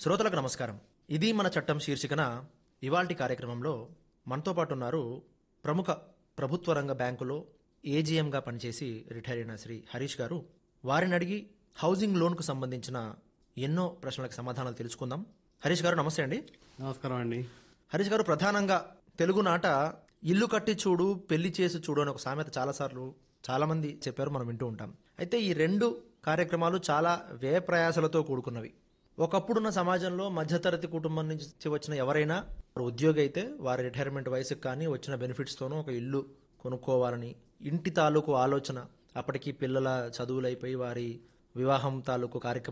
శ్రోతలకు నమస్కారం ఇది మన చట్టం శీర్షికన ఇవాల్టి కార్యక్రమంలో మనతో పాటు ఉన్నారు ప్రముఖ ప్రభుత్వ రంగ బ్యాంకులో ఏజీఎంగా పనిచేసి రిటైర్ అయిన శ్రీ హరీష్ గారు వారిని అడిగి హౌసింగ్ లోన్కు సంబంధించిన ఎన్నో ప్రశ్నలకు సమాధానాలు తెలుసుకుందాం హరీష్ గారు నమస్తే అండి నమస్కారం అండి హరీష్ గారు ప్రధానంగా తెలుగునాట ఇల్లు కట్టి చూడు పెళ్లి చేసి చూడు అని ఒక సామెత చాలాసార్లు చాలా మంది చెప్పారు మనం వింటూ ఉంటాం అయితే ఈ రెండు కార్యక్రమాలు చాలా వ్యయ ప్రయాసలతో కూడుకున్నవి ఒకప్పుడున్న సమాజంలో మధ్యతరగతి కుటుంబం నుంచి వచ్చిన ఎవరైనా వారు ఉద్యోగి అయితే వారి రిటైర్మెంట్ వయసుకు కానీ వచ్చిన బెనిఫిట్స్తోనూ ఒక ఇల్లు కొనుక్కోవాలని ఇంటి తాలూకు ఆలోచన అప్పటికి పిల్లల చదువులైపోయి వారి వివాహం తాలూకు కార్యక్రమం